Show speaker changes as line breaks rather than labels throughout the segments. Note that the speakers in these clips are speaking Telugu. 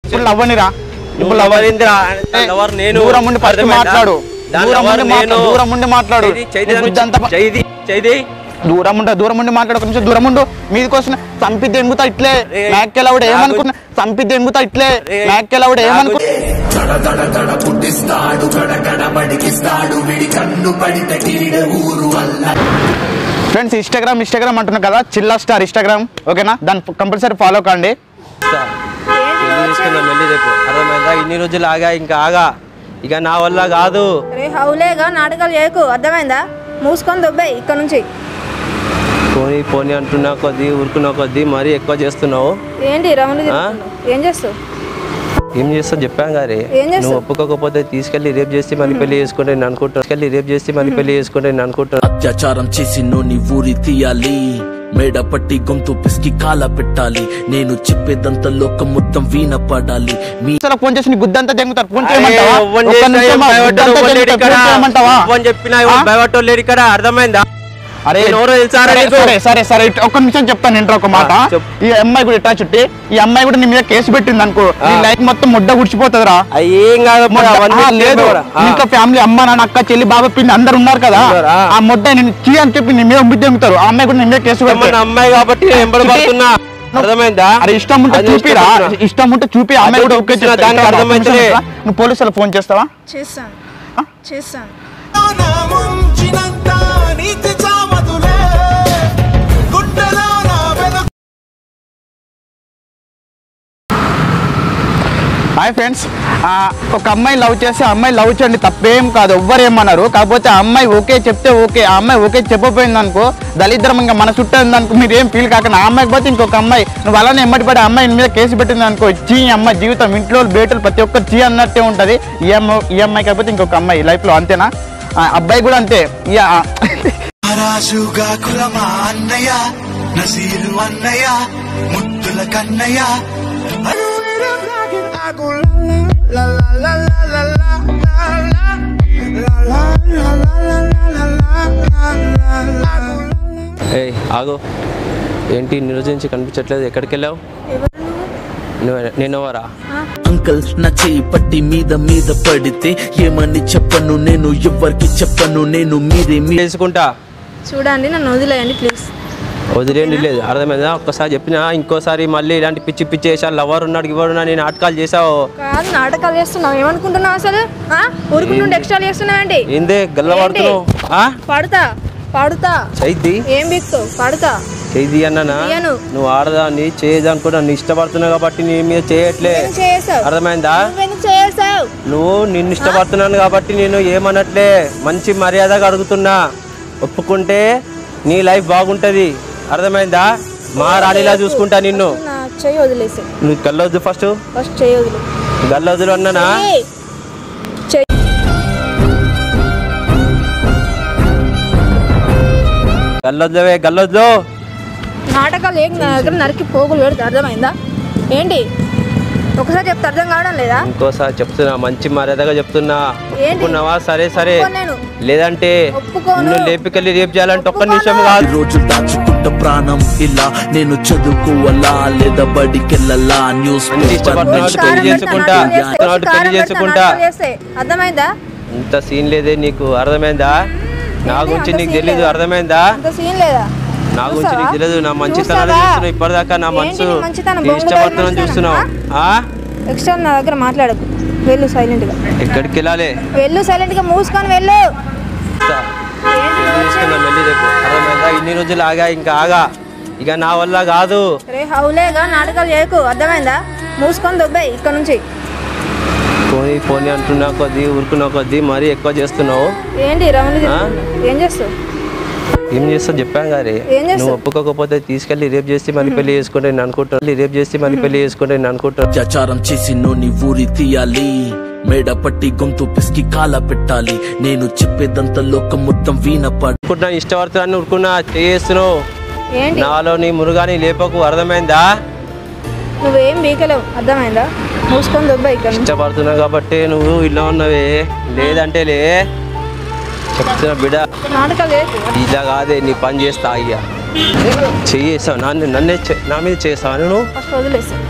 ఇప్పుడు లవ్వనిరా
నువ్వు
ఇప్పుడు లవ్వ-
లవరింద్రా
ఏ,
లవర్ నేను
దూరం ఉండి ఫస్ట్
అర్థమైందా?
మాట్లాడు
దాని
దూరం
లవర్
ఉండి మాట్లాడు
నేను.
దూరం ఉండి మాట్లాడు
చేయి, చేయి
నీ
దాని
బుద్ధి అంతా
చేయిది చేయిది
దూరం ఉంటే దూరం ఉండి మాట్లాడు ఒక నిమిషం దూరం ఉండు మీదకి వస్తున్న చంపిద్ది ఎంగుతా ఇట్లే
రే,
నాకెళ్ళవుడు
నా
ఏమనుకున్నా చంపిద్ది ఎంగుతా ఇట్లే
రే,
నాకెళ్ళవుడు
నా
ఏమనుకున్నా
దడ దడ దడ పుట్టిస్తాడు గడగడ బడికిస్తాడు విడి కన్ను పడితే కీడ ఊరు అల్ల
ఫ్రెండ్స్ ఇన్స్టాగ్రామ్ ఇన్స్టాగ్రామ్ అంటున్నా కదా చిల్లా స్టార్ ఇన్స్టాగ్రామ్ ఓకేనా దాన్ని కంపల్సరీ ఫాలో కండి
పెళ్లి చేసుకుందాం వెళ్ళి రేపు అర్థమైందా ఇన్ని రోజులు ఆగా ఇంకా ఆగా ఇక నా వల్ల కాదు
రే హౌలేగా నాటకాలు చేయకు అర్థమైందా మూసుకొని దొబ్బాయి ఇక్కడ నుంచి
పోనీ పోనీ అంటున్నా కొద్దీ ఊరుకున్న కొద్దీ మరీ ఎక్కువ చేస్తున్నావు
ఏంటి రమణ
ఆ?
ఏం చేస్తావు
ఏం చేస్తావు చెప్పాం గారే
ఏం చేస్తావు?
నువ్వు ఒప్పుకోకపోతే తీసుకెళ్లి రేపు చేసి మళ్ళీ పెళ్లి చేసుకుంటే నేను అనుకుంటాను తీసుకెళ్లి రేపు చేసి మళ్ళీ పెళ్లి చేసుకుంటే నేను అనుకుంటాను
అత్యాచారం చేసి నోని ఊరి తీయాలి మేడ పట్టి గొంతు పిసికి కాల పెట్టాలి నేను చెప్పేదంతా లోకం మొత్తం వీణ పడాలి మీ
అసలు ఫోన్ చేసి నీ గుద్దంతా దెంగుతారు ఫోన్
అరే,
చేయమంటావా
ఎవ్వని
ఒక్క
చేసినా
నిమిషం
ఎవరు
మా
భయపడ్డారు,
గుద్దంతా
ఎవరు లేరు
దెంగుతారు,
ఇక్కడ.
ఫోన్ చేయమంటావా
ఎవరు చెప్పినా ఎవరు
ఆ?
భయపడ్డోళ్ళు లేరు ఇక్కడ అర్థమైందా
అరే
నేను ఎవరో తెలుసారా
సరే,
నీకు?
సరే సరే సరే ఇటు ఒక్క నిమిషం చెప్తాను ఇంటర్ ఒక మాట
ఆ, చెప్పు.
ఈ అమ్మాయి కూడా ఇట్టా చుట్టి ఈ అమ్మాయి కూడా నీ మీద కేసు పెట్టింది అనుకో నీ
ఆ.
లైఫ్ మొత్తం ముడ్డ గుడిచిపోతుందిరా
అయ్యి ఏం కాదు
ముడ్డ-
అవన్నీ
ఆ, లేదు
కూడా. ఆ.
ఇంట్లో ఫ్యామిలీ అమ్మ నాన్న అక్క చెల్లి బాబా పిన్ని అందరు ఉన్నారు కదా
ఉన్నారా?
ఆ ముడ్డ నేను చీ అని చెప్పి నీ మీద ఉమ్మి దెంగుతారు ఆ అమ్మాయి కూడా నీ మీద కేసు
మన
పెడతారు
అమ్మాయి కాబట్టి నేను ఎంబడి పడుతున్నా అర్థమైందా
అరే ఇష్టం ఉంటే
అది
చూపిరా
ఇష్టపడుతున్నా.
ఇష్టం ఉంటే చూపి ఆ అమ్మాయి
అదే
కూడా ఓకే
చూపిస్తున్నా,
చెప్తా.
దానికి
ఒక్క
అర్థమైతే
నిమిషం ఇట్రా. నువ్వు పోలీసులకు ఫోన్ చేస్తావా
చేస్తాను చేస్తాను
ముంచినంత నీతి చావదులే గుండెలోన వెలుగు
హాయ్ ఫ్రెండ్స్ ఒక అమ్మాయి లవ్ చేసి ఆ అమ్మాయి లవ్ చేయండి తప్పేం కాదు ఎవ్వరు ఏమన్నారు కాకపోతే ఆ అమ్మాయి ఓకే చెప్తే ఓకే ఆ అమ్మాయి ఓకే చెప్పపోయింది అనుకో దళిద్రం ఇంకా మన చుట్టూ ఉందనుకో మీరు ఏం ఫీల్ కాకుండా ఆ అమ్మాయికి పోతే ఇంకొక అమ్మాయి నువ్వు అలానే ఎమ్మటి పడి ఆ అమ్మాయి నీ మీద కేసు పెట్టింది అనుకో చీ ఈ అమ్మాయి జీవితం ఇంట్లో బేటలు ప్రతి ఒక్కరు చీ అన్నట్టే ఉంటుంది ఈ అమ్మాయి ఈ అమ్మాయి కాకపోతే ఇంకొక అమ్మాయి లైఫ్లో అంతేనా ఆ అబ్బాయి కూడా అంతే ఈ ఆ-
రాజుగా కులమా అన్నయ్య నసీరు అన్నయ్య ముద్దుల కన్నయ్య
ఏయ్ ఆగు ఏంటి ఇన్ని రోజుల నుంచి కనిపించట్లేదు ఎక్కడికి వెళ్ళావు నువ్వు నేను ఎవరా
అంకల్ నా చేయి పట్టి మీద మీద పడితే ఏమని చెప్పను నేను ఎవరికి చెప్పను నేను మీరే మీ
చేసుకుంటా
చూడండి నన్ను వదిలేయండి ప్లీజ్
వదిలేండి లేదు అర్థమైందా ఒక్కసారి చెప్పినా ఇంకోసారి మళ్ళీ ఇలాంటి పిచ్చి పిచ్చి చేసా లవర్ ఉన్నాడు ఇవ్వడు ఉన్నాడు నేను నాటకాలు చేసావు
కాదు నాటకాలు చేస్తున్నావు ఏమనుకుంటున్నావు అసలు ఆ? ఊరుకుంటుండే ఎక్స్ట్రా చేస్తున్నావేంటి
ఏందే గల్ల పడుతున్నావు ఆ?
పాడుతా పాడుతా
చైద్ది
ఏం బిక్తావు పాడుతా
చైద్ది అన్నానా
తీయను.
నువ్వు ఆడదాన్ని చేయదాన్ని కూడా నన్ను ఇష్టపడుతున్నావు కాబట్టి నీ మీద చేయట్లే
ఏం చేసావు
అర్థమైందా
నువ్వెందుకు చేసావు
నువ్వు నిన్ను ఇష్టపడుతున్నాను కాబట్టి నేను ఏమనట్లే మంచి మర్యాదగా అడుగుతున్నా ఒప్పుకుంటే నీ లైఫ్ బాగుంటది అర్థమైందా మా రాణిలా చూసుకుంటా నిన్ను
నా చెయ్యి వదిలేసి
నువ్వు గల్లొద్దు ఫస్ట్
ఫస్ట్ చెయ్యి వదిలే
గల్లొద్దులు అన్నానా
ఏయ్, చెయ్యి
గల్లొద్దువే గల్లొద్దు
నాటకాలు ఏం నా దగ్గర నరికి పోగులు పెడితే అర్థమైందా ఏంటి ఒకసారి చెప్తే అర్థం కావడం లేదా
ఇంకోసారి చెప్తున్నా మంచి మర్యాదగా చెప్తున్నా
ఏంటి?
ఒప్పుకున్నావా సరే సరే
ఒప్పుకోను.
లేదంటే
ఒప్పుకోను.
నిన్ను లేపికెళ్ళి రేపు చేయాలంటే ఒక్క
ఒప్పుకోను.
నిమిషం కాదు
రోజు దాచుకుంట ప్రాణం ఇలా నేను చదువుకోవాలా లేదా బడికెళ్ళాలా న్యూస్
మంచి
పేపర్
ఇష్టపడుతున్నాడు
నుంచి
పెళ్లి
కారం
చేసుకుంటా.
పెడతా, నాటకాలు చేస్తే,
నాటు పెళ్లి
కారం పెడతా,
చేసుకుంటా.
నాటకాలు చేస్తే. అర్థమైందా
ఇంత సీన్ లేదే నీకు అర్థమైందా నా
ఏంటి
గురించి
అంత
నీకు
సీన్
తెలియదు
లేదా?
అర్థమైందా
అంత సీన్ లేదా
నా గురించి
చూస్తావా?
నీకు తెలియదు నా మంచితనాన్ని
చూస్తావా?
చూస్తున్నావు ఇప్పటిదాకా నా
ఏంటి
మనసు
నీ మంచితనం?
నీ
బొంగులో
ఇష్టపడుతున్నాను
మంచితనం,
చూస్తున్నావు ఆ?
ఎక్స్ట్రా నా దగ్గర మాట్లాడకు వెళ్ళు సైలెంట్ గా
ఎక్కడికి వెళ్ళాలి
వెళ్ళు సైలెంట్ గా మూసుకొని వెళ్ళు
వస్తా. పెళ్లి చేసుకుందాం వెళ్ళి రేపు అర్థమైందా ఇన్ని రోజులు ఆగా ఇంకా ఆగా ఇక నా వల్ల కాదు
రే హౌలేగా నాటకాలు చేయకు అర్థమైందా మూసుకొని దొబ్బాయి ఇక్కడ నుంచి
పోనీ పోనీ అంటున్నా కొద్దీ ఊరుకున్న కొద్దీ మరీ ఎక్కువ చేస్తున్నావు
ఏంటి రమణ
ఆ?
ఏం చేస్తావు
ఏం చేస్తావు చెప్పాం గారి
ఏం చేస్తావు?
నువ్వు ఒప్పుకోకపోతే తీసుకెళ్లి రేపు చేసి మళ్ళీ పెళ్లి చేసుకుంటే నేను అనుకుంటాను రేపు చేసి మళ్ళీ పెళ్లి చేసుకుంటే నేను అనుకుంటాను
అత్యాచారం చేసి నోని ఊరి తీయాలి మేడ పట్టి గొంతు పిసికి కాల పెట్టాలి నేను చెప్పేదంతా లోకం మొత్తం వీణ పడాలి
అనుకుంటున్నా ఇష్టపడుతున్నాను ఊరుకున్నా చేస్తున్నావు
ఏంటి
నాలో నీ మురుగాని లేపకు అర్థమైందా
నువ్వేం బీకలేవు అర్థమైందా మూసుకొని దొబ్బాయి ఇక్కడ నుంచి
ఇష్టపడుతున్నా కాబట్టి నువ్వు ఇలా ఉన్నవే లేదంటే లే చెప్తున్నా బిడ
నాటకాలు చేయకు
ఇలా కాదే నీ పని చేస్తా అయ్యా చేసావు నన్ను నన్నే చే- నా మీద చేస్తావు నువ్వు
ఫస్ట్ వదిలేసి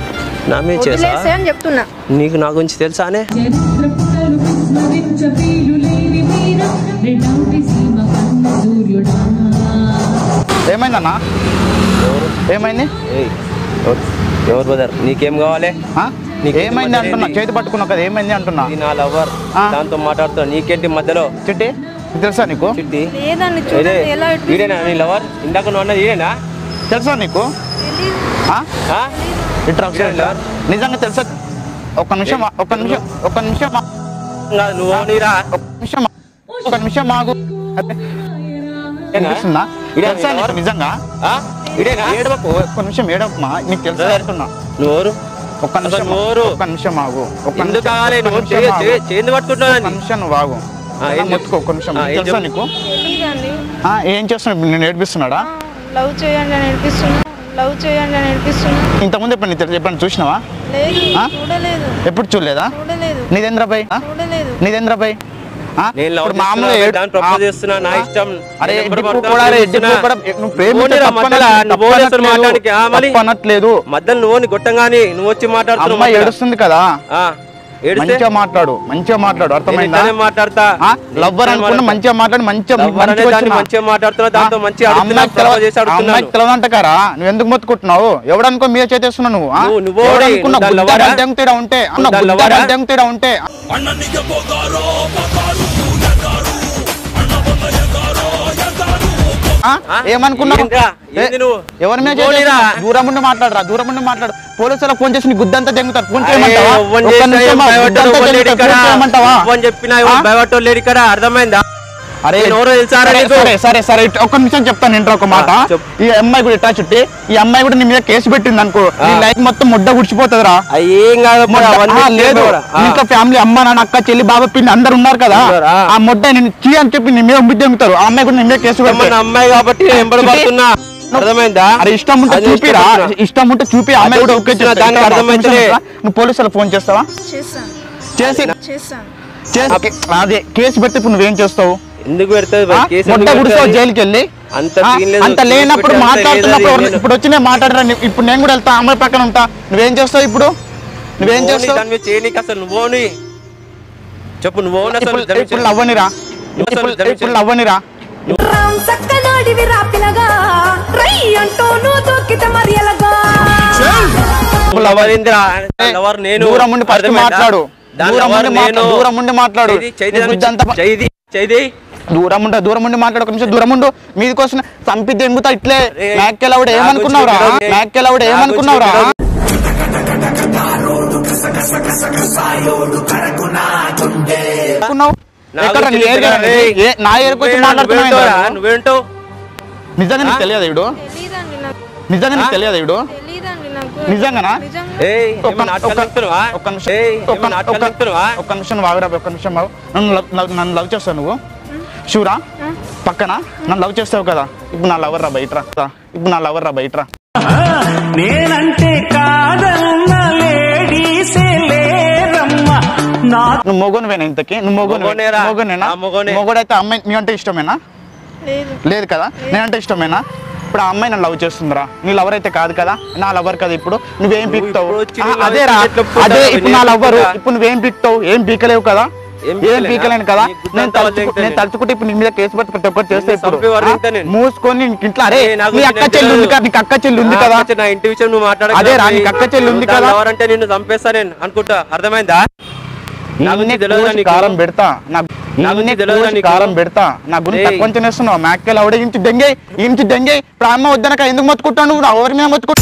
నా మీద చేసా
వదిలేసే అని చెప్తున్నా
నీకు నా గురించి తెలుసానే
చరిత్ర పుటలు స్మరించ వీలు లేని వీర రెండౌటి సీమ కన్న సూర్యుడా
ఏమైందన్నా ఏమైంది
ఏయ్, ఎవరు- ఎవరు బ్రదర్ నీకేం కావాలి
ఆ?
నీకు
ఏమైంది
మధ్యలో
అంటున్నా
ఏంది?
చేతి పట్టుకున్నావు కదా ఏమైంది అంటున్నా
ఇది నా లవర్
ఆ.
దాంతో మాట్లాడుతున్నా నీకేంటి మధ్యలో
చిట్టి ఇది తెలుసా నీకు
చిట్టి
లేదండి
ఇదే
చూడండి ఎలా ఇటు
ఈడేనా నీ లవర్ ఇందాక నువ్వు అన్నది ఈడేనా
తెలుసా నీకు ఆ?
ఆ?
ఇట్రా ఒకసారి ఇట్రా. నిజంగా తెలుసా ఒక్క నిమిషం ఆ- ఒక్క నిమిషం ఒక్క నిమిషం ఆ-
కాదు, నువ్వు నీరా
ఒక్క నిమిషం ఆ- ఒక్క నిమిషం ఆగు అదే, వినిపిస్తుందా
ఇదే
తెలుసా నీకు
ఎవరు?
నిజంగా
ఆ? ఈడేనా
ఏడవకు ఒక్క నిమిషం ఏడవకుమా నీకు తెలుసా
బ్రదర్.
అంటున్నా
నువ్వు ఎవరు?
ఒక్క నిమిషం
అసలు నోరు.
ఒక్క నిమిషం ఆగు ఒక్క
ఎందుకు
నిమిషం,
కావాలి
ఒక్క
నువ్వు
నిమిషం
చేయి-
ఆగు.
చేయి- చేయింది
ఒక్క
పట్టుకుంటున్నాను
నిమిషం నువ్వు ఆగు
ఆ, ఏం
అలా
చెప్పు.
ముట్టుకో ఒక్క నిమిషం
ఆ, ఏం
తెలుసా
చెప్పు.
నీకు
తెలీదండి
ఆ, ఏం చేస్తున్నావు నేను ఏడిపిస్తున్నాడా
లవ్ చేయండి అని నేర్పిస్తున్నా లవ్ చేయండి అని నేర్పిస్తున్నా
ఇంతకుముందు ఎప్పుడు నీకు తెలుసు ఎప్పుడైనా చూసినావా
లేదు
ఆ?
చూడలేదు
ఎప్పుడు చూడలేదా
చూడలేదు
నీదేంద్రబాయ్
చూడలేదు
నీదేంద్రబాయ్
నేను లవ్
ఇప్పుడు మామూలుగా
చేస్తున్నా,
ఏడు-
దాన్ని ప్రపోజ్
ఆ,
చేస్తున్నా, నా
ఆ,
ఇష్టం.
అరే
నేను ఎవరు
డిప్పు
పడతాను
కూడా రే,
చేస్తున్నా.
డిప్పు కూడా నువ్వు ప్రేమించే
పోనీరా
తప్పు
మధ్యలో,
అనట్లేదు,
నువ్వు
తప్పు
పోలీసులు
అనట్లేదు,
మాట్లాడడానికి, ఆ, మళ్ళీ?
తప్పు అనట్లేదు
మధ్యలో నువ్వు గొట్టంగాని నువ్వు వచ్చి మాట్లాడుతున్నావు
అమ్మాయి
మధ్యలో.
ఏడుస్తుంది కదా
ఆ, ఏడిస్తే
మంచిగా మాట్లాడు మంచిగా మాట్లాడు
నేను
అర్థమైందా
ఇట్లానే మాట్లాడతా
లవ్వర్
నేను
అనుకున్నా
మాట్లాడతా.
మంచిగా మాట్లాడి మంచిగా
లవ్వర్ అనే
మంచిగా
దాన్ని
వచ్చిన.
మంచిగా మాట్లాడుతున్నా దాంతో
ఆ,
మంచిగా
ఆ
అడుగుతున్నా
అమ్మాయికి
ప్రపోజ్
తెలవ-
చేసి
ఆ
అడుగుతున్నాను
అమ్మాయికి తెలియదంటకారా నువ్వు ఎందుకు మొత్తుకుంటున్నావు ఎవడనుకో మీద చేసేస్తున్నావు నువ్వు ఆ?
నువ్వు- నువ్వు
ఎవడు
ఓడి,
అనుకున్నా
నువ్వు దాని
గుద్దాడు
లవ్వరా?
దెంగుతీడా ఉంటే అన్న
నువ్వు దాని
గుద్దాడు
లవ్వరా?
దెంగుతీడా ఉంటే ఆ?
ఆ?
ఏమనుకున్నావు
ఏంట్రా?
ఏ,
ఏంది నువ్వు?
ఎవరి మీద
నువ్వు ఓడిరా?
చేసేస్తున్నావు? దూరం ఉండి మాట్లాడరా దూరం ఉండి మాట్లాడు పోలీసులకు ఫోన్ చేసి నీ గుద్దంతా దెంగుతారు ఫోన్
అరే,
చేయమంటావా
ఎవ్వని
ఒక్క
చేసినా
నిమిషం
ఏం
ఆ
భయపడ్డాడు,
గుద్దంతా
ఎవ్వని లేడు
దెంగుతారు,
ఇక్కడ.
ఫోన్ చేయమంటావా
ఎవ్వని చెప్పినా ఎవరు
ఆ?
భయపడ్డోడు లేడు ఇక్కడ అర్థమైందా
అరే
నేను ఎవరో తెలుసారా
సరే,
నీకు?
సరే సరే సరే ఇట్ ఒక్క నిమిషం చెప్తాను ఏంట్రా ఒక మాట
ఆ, చెప్పు.
ఈ అమ్మాయి కూడా ఇట్టా చుట్టి ఈ అమ్మాయి కూడా నీ మీద కేసు పెట్టింది అనుకో నీ
ఆ.
లైఫ్ మొత్తం ముడ్డ గుడిచిపోతుందిరా
అయ్యి ఏం కాదు అప్పుడు
ముడ్డ-
అవన్నీ
ఆ, లేదు
కూడా. ఆ.
ఇంట్లో ఫ్యామిలీ అమ్మ నాన్న అక్క చెల్లి బాబా పిన్ని అందరు ఉన్నారు కదా
ఉన్నారు, ఆ.
ఆ ముడ్డ నేను చీ అని చెప్పి నీ మీద ముద్ద ఎమ్ముతారు ఆ అమ్మాయి కూడా నీ మీద కేసు
మన
పెడతారు
అమ్మాయి కాబట్టి నేను ఎంబడి పడుతున్నా అర్థమైందా
అరే ఇష్టం ఉంటే
అది
చూపిరా
ఇష్టపడుతున్నా.
ఇష్టం ఉంటే చూపి ఆ అమ్మాయి
అదే
కూడా ఓకే
చూపిస్తున్నా,
చెప్తా.
దానికి
ఇట్రా, ఒక్క
అర్థమైతలే.
నిమిషం ఇట్రా. నువ్వు పోలీసులకు ఫోన్ చేస్తావా
చేస్తాను
చేసి
చేస్తాను
చేసి అదే కేసు పెడితే ఇప్పుడు నువ్వేం చేస్తావు
ఎందుకు పెడుతుంది
ఆ?
కేసు
ముడ్డ
ఎందుకు
గుడిసావు
పెడతది?
జైలుకి వెళ్ళి
అంత
ఆ?
సీన్ లేదు.
అంత
కేసు
లేనప్పుడు
పెట్టే అంత
మాట్లాడుతున్నప్పుడు
లేదు,
ఎవరు-
నేను-
ఇప్పుడు వచ్చి నేను మాట్లాడరా నీ- ఇప్పుడు నేను కూడా వెళ్తా అమ్మాయి పక్కన ఉంటా నువ్వేం చేస్తావు ఇప్పుడు నువ్వేం
నువ్వు
చేస్తావు
దాని మీద చేయనీకి అసలు నువ్వుని చెప్పు నువ్వు అసలు
ఇప్పుడు
దాని మీద
ఇప్పుడు
చేయి.
లవ్వనిరా
నువ్వు అసలు
ఇప్పుడు
దాని మీద
ఇప్పుడు
చేయి.
లవ్వనిరా
చక్కనాడివి రాపిలగా రై అంటూ నువ్వు దొక్కితే మరి ఎలాగా
నువ్వు లవర్ ఏందిరా? లవర్ నేను
దూరం ఉండి ఫస్ట్
అర్థమైందా?
మాట్లాడు
దాని
దూరం
లవర్
ఉండి మాట్లా-
నేను.
దూరం ఉండి మాట్లాడు
చేయి, చేయి
నీ
దాని
బుద్ధి అంతా ప-
చేయి, చేయి.
దూరం ఉండ దూరం ఉండి మాట్లాడు ఒక నిమిషం దూరం ఉండు మీది కోసం చంపిద్ది ఎంగుతా ఇట్లే
అరే,
నాకెళ్ళవుడు
నా
ఏమనుకున్నావురా
గురించి వినోద్
నాకెళ్ళవుడు
నా గురించి
ఏమనుకున్నావురా
వినోద్
అనుకున్నావు
నా
ఎక్కడ
గురించి
నీ ఏరియా
వినోద్ రే.
ఏ- నా ఏరియాకి వచ్చి
నువ్వేంటో,
మాట్లాడుతున్నావు
నువ్వేంటోరా? నువ్వేంటో
నిజంగా నీకు తెలియదు ఇడు
తెలీదండి నాకు
నిజంగా నీకు తెలియదు ఇడు
తెలీదండి నాకు
నిజంగానా
నిజంగా
ఏయ్
ఒక్క-
ఏమో నాటకాలు
ఒక్క-
చెప్తున్నావా?
ఒక్క నిమిషం
ఏయ్,
ఒక్క-
ఏమో నాటకాలు
ఒక్క-
చెప్తున్నావా?
ఒక్క నిమిషం వాగురా ఒక్క నిమిషం వాగు నన్ను లవ్- లవ్- నన్ను లవ్ చేస్తావు నువ్వు షూరా పక్కన నన్ను లవ్ చేస్తావు కదా ఇప్పుడు నా లవర్ రా బయట రా ఇప్పుడు నా లవర్ రా బయట రా
నేనంటే కాదన్న లేడీసే లేరమ్మా నా
నువ్వు మొగోనువేనా ఇంతకి నువ్వు మొగోను
మొగోనేరా?
మొగోనేనా
ఆ, మొగోనే.
మొగోడైతే అమ్మాయి నీ అంటే ఇష్టమేనా
లేదు
లేదు కదా నేనంటే ఇష్టమేనా ఇప్పుడు ఆ అమ్మాయి నన్ను లవ్ చేస్తుందిరా నీ లవర్ అయితే కాదు కదా నా లవర్ కదా ఇప్పుడు నువ్వేం
నువ్వు
పీక్తావు
ఇప్పుడు వచ్చి
ఆ,
నీ love
అదేరా
చేస్తే ఎట్లా ఒప్పుకుంటావు?
అదే ఇప్పుడు నా
నేను
లవ్వరు
ఒప్పుకుంటా.
ఇప్పుడు నువ్వేం పీక్తావు ఏం పీకలేవు కదా
ఏం
ఏం
పీకలేనా?
పీకలేను కదా
నీ గుద్దంతా
నేను తలుచుకు
వదిలేయ్
నేను తలుచుకుంటే ఇప్పుడు నీ మీద కేసు పెట్టి ప్రతి ఒక్కటి చేస్తే
నిన్ను
ఇప్పుడు
చంపి వాడు
ఆ?
తింటా నేను.
మూసుకొని నీకు ఇంట్లో అరే
ఏయ్, నాకు
నీ
నేను
అక్క చెల్లి ఉంది
తెలియదు.
కదా నీకు అక్క చెల్లి ఉంది
నా
కదా
అక్క చెల్లి, నా ఇంటి విషయం నువ్వు మాట్లాడకు
అదే రా,
నాకు.
నీకు అక్క చెల్లి ఉంది
నువ్వు దాని
కదా.
లవర్ అంటే నిన్ను చంపేస్తా నేను అనుకుంటా అర్థమైందా నా
నిన్నే
గురించి తెలియదా
కోసి
నీకు?
కారం పెడతా నా
నా
నిన్నే
గురించి తెలియదా
కోసి
నీకు?
కారం పెడతా నా గురించి
ఏయ్.
తక్కువ తినేస్తున్నావు మేకలు ఆవిడ ఇంటి దెంగే ఇంటి దెంగే ఇప్పుడు అమ్మ వద్దనక ఎందుకు మొత్తుకుంటావు నువ్వు ఎవరి మీద మొత్తుకుంటా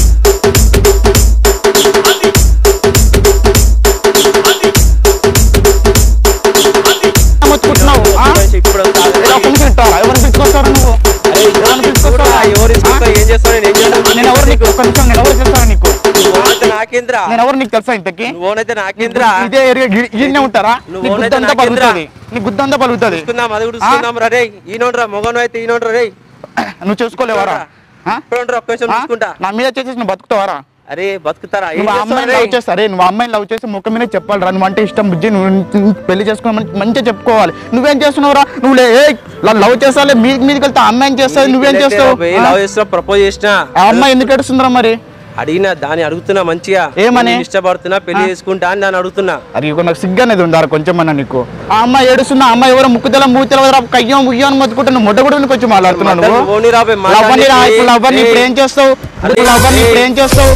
మొత్తుకుంటున్నావు ఆ?
ఇప్పుడు
ఏదో ఒక నిమిషం ఇస్తావా? ఎవరిని పిలుచుకొస్తావు నువ్వు ఎవరిని పిలుచుకొస్తావా?
ఎవరు ఇసుకుంటా ఏం చేస్తావు నేను ఏం చేస్తాను
నేను ఎవరు నీకు ఒక్క నిమిషం నేను ఎవరు చేస్తాను నీకు
నువ్వైతే నాకేంద్రా
నేను ఎవరు నీకు తెలుసా ఇంతకి
నువ్వైతే నాకేంద్రా
ఇదే ఏరియా ఈయనే ఉంటారా నీ
నువ్వు
గుద్దంతా
ఓనైతే నాకేంద్రా?
పలుకుతుంది నీ గుద్దంతా పలుకుతుంది
చూసుకుందాం అది కూడా చూసుకుందాం రా రే ఈనోడ్రా మొగను అయితే ఈనోడ్రా రే
నువ్వు చూసుకోలేవారా ఆ?
ఇప్పుడు ఒక్క నిమిషం
ఆ?
చూసుకుంటా
నా మీద చేసేసి నువ్వు బతుకుతావారా
అరే బతుకుతారా ఏం
నువ్వు ఆ
చేస్తావు
అమ్మాయిని
రే?
లవ్ చేస్తా అరే నువ్వు ఆ అమ్మాయిని లవ్ చేసి ముఖం మీద చెప్పాలి రా నువ్వు అంటే ఇష్టం బుజ్జి నువ్వు నువ్వు పెళ్లి చేసుకుని మంచిగా చెప్పుకోవాలి నువ్వేం చేస్తున్నావురా నువ్వు లే లవ్ చేస్తాలే మీదికి మీదకి వెళ్తే ఆ అమ్మాయిని చేస్తావు నువ్వేం
పెళ్ళైతే
చేస్తావు
పోయి
ఆ?
లవ్ చేస్తున్నా ప్రపోజ్ చేసినా
ఆ అమ్మాయి ఎందుకు ఏడుస్తుందిరా మరి
అడిగినా దాన్ని అడుగుతున్నా మంచిగా
ఏమని?
నేను ఇష్టపడుతున్నా పెళ్లి చేసుకుంటా అని దాన్ని అడుగుతున్నా
అది ఇక నాకు సిగ్గు అనేది ఉండాలి కొంచెం అన్న నీకు ఆ అమ్మాయి ఏడుస్తున్నా ఆ అమ్మాయి ఎవరో ముక్కుతల మూతల కయ్యం ముయ్యం అని మొత్తుకుంటా నువ్వు మొట్ట కూడా కొంచెం మాట్లాడుతున్నావు
మధ్యలో
నువ్వు
ఓని రాబోయే మాట
లవ్వని రా ఇప్పుడు లవ్వని ఇప్పుడు ఏం చేస్తావు ఇప్పుడు లవ్వని ఇప్పుడు ఏం చేస్తావు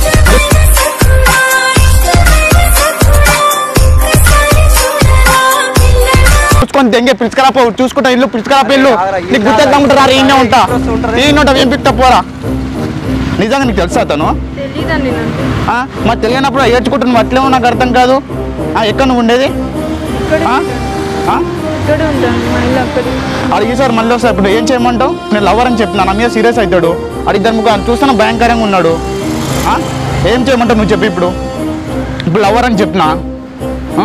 చూసుకొని దెంగే పిలుచుకరాపో చూసుకుంటా ఇల్లు పిలుచుకరాపో ఇల్లు నీకు గుర్తు దమ్ముంటారా ఈయనే ఉంటా ఈయన ఉంటా ఏం పిక్తా పోరా నిజంగా నీకు తెలుసా అతను
తెలీదండి నాకు
ఆ? మరి తెలియనప్పుడు ఏడ్చుకుంటున్నావు అట్లేమో నాకు అర్థం కాదు ఆ, ఎక్కడ నువ్వు ఉండేది
ఇక్కడ
ఆ? ఆ?
ఇక్కడే ఉంటాను మా ఇల్లు అక్కడే
అడిగి సార్ మళ్ళీ వస్తా ఇప్పుడు ఏం చేయమంటావు నేను లవర్ అని చెప్పినా నా మీద సీరియస్ అవుతాడు అది ఇద్దరు ముగ్గురు చూస్తున్నా భయంకరంగా ఉన్నాడు ఆ? ఏం చేయమంటావు నువ్వు చెప్పి ఇప్పుడు ఇప్పుడు లవర్ అని చెప్పినా ఆ?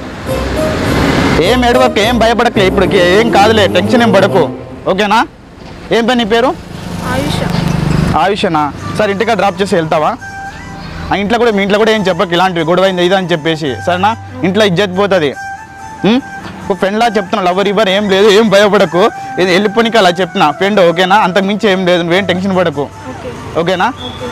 ఏం ఏడవకు ఏం భయపడకలే ఇప్పుడు ఏం కాదులే టెన్షన్ ఏం పడకు ఓకేనా ఏం పని నీ పేరు
ఆయుష
ఆయుషనా సార్ ఇంటికి డ్రాప్ చేసి వెళ్తావా ఆ ఇంట్లో కూడా మీ ఇంట్లో కూడా ఏం చెప్పకు ఇలాంటివి గొడవ అయింది ఇది అని చెప్పేసి సరేనా ఇంట్లో ఇజ్జత్ పోతుంది ఒక ఫ్రెండ్లా చెప్తున్నా లవర్ ఇవ్వరు ఏం లేదు ఏం భయపడకు ఇది వెళ్ళిపోనికి అలా చెప్తున్నా ఫ్రెండ్ ఓకేనా అంతకు మించి ఏం లేదు నువ్వేం టెన్షన్ పడకు
ఓకే
ఓకేనా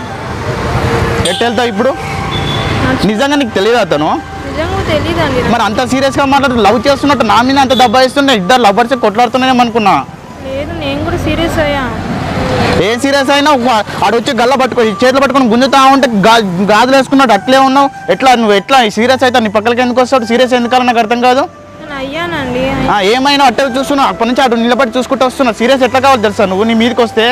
ఎట్టు వెళ్తావు ఇప్పుడు
నాకు
నిజంగా నీకు తెలియదు అతను
నిజంగా తెలీదండి నాకు.
మరి అంత సీరియస్గా మాట్లాడుతూ లవ్ చేస్తున్నట్టు నా మీద అంత దబ్బాయిస్తుండే ఇద్దరు లవర్స్ కొట్లాడుతున్నాయేమో అనుకున్నా
లేదు నేను కూడా సీరియస్ అయ్యా
ఏ సీరియస్ అయినా ఒక- ఆడు వచ్చి గల్ల పట్టుకో ఈ చేతులు పట్టుకొని గుంజుతా ఉంటే గా- గాజులు వేసుకున్నట్టు అట్లే ఉన్నావు ఎట్లా నువ్వు ఎట్లా సీరియస్ అయితే నీ పక్కలకి ఎందుకు వస్తాడు సీరియస్ ఎందుకని నాకు అర్థం కాదు
నేను అయ్యానండి
ఆ, ఏమైనా అట్టే చూస్తున్నావు అప్పటి నుంచి అటు నిలబడి చూసుకుంటూ వస్తున్నావు సీరియస్ ఎట్లా కావాలి తెలుసా నువ్వు నీ మీదకి వస్తే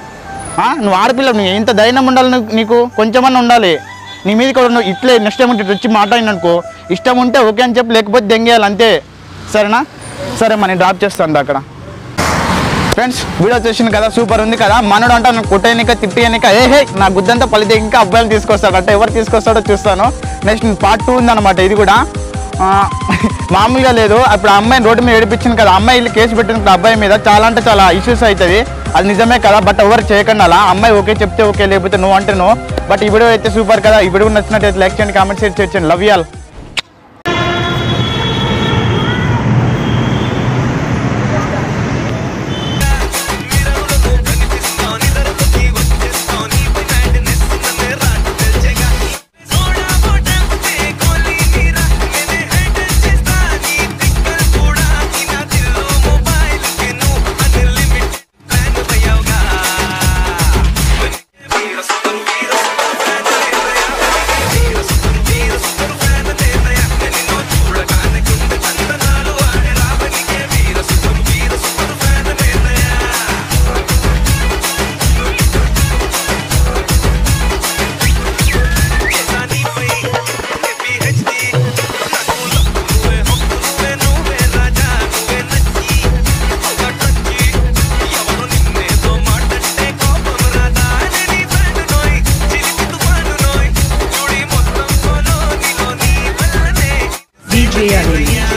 ఆ, నువ్వు ఆడపిల్ల నువ్వు ఇంత ధైర్యం ఉండాలి నువ్వు- నీకు కొంచెమన్నా ఉండాలి నీ మీదకి కూడా నువ్వు ఇట్లే నెక్స్ట్ టైం ఇటు వచ్చి మాట్లాడిననుకో ఇష్టం ఉంటే ఓకే అని చెప్పి లేకపోతే దెంగేయాలి అంతే సరేనా సరే మరి నేను డ్రాప్ చేస్తాను అక్కడ ఫ్రెండ్స్ వీడియో చూసింది కదా సూపర్ ఉంది కదా మనోడు అంట నాకు కుట్టేయనిక తిట్టేయనిక ఏ హే నా గుద్దంతా పలితే ఇంకా అబ్బాయిలు తీసుకొస్తాడు అంటే ఎవరు తీసుకొస్తాడో చూస్తాను నెక్స్ట్ పార్ట్ టూ ఉందన్నమాట ఇది కూడా ఆ, మామూలుగా లేదు అప్పుడు ఆ అమ్మాయిని రోడ్డు మీద ఏడిపించింది కదా అమ్మాయి వెళ్ళి కేసు పెట్టిన అబ్బాయి మీద చాలా అంటే చాలా ఇష్యూస్ అవుతుంది అది నిజమే కదా బట్ ఎవరు చేయకుండా అలా అమ్మాయి ఓకే చెప్తే ఓకే లేకపోతే నువ్వు అంటే నువ్వు బట్ ఈ వీడియో అయితే సూపర్ కదా ఈ వీడియో నచ్చినట్టయితే లైక్ చేయండి కామెంట్ షేర్ చేయండి లవ్ యాల్
DJ Arun.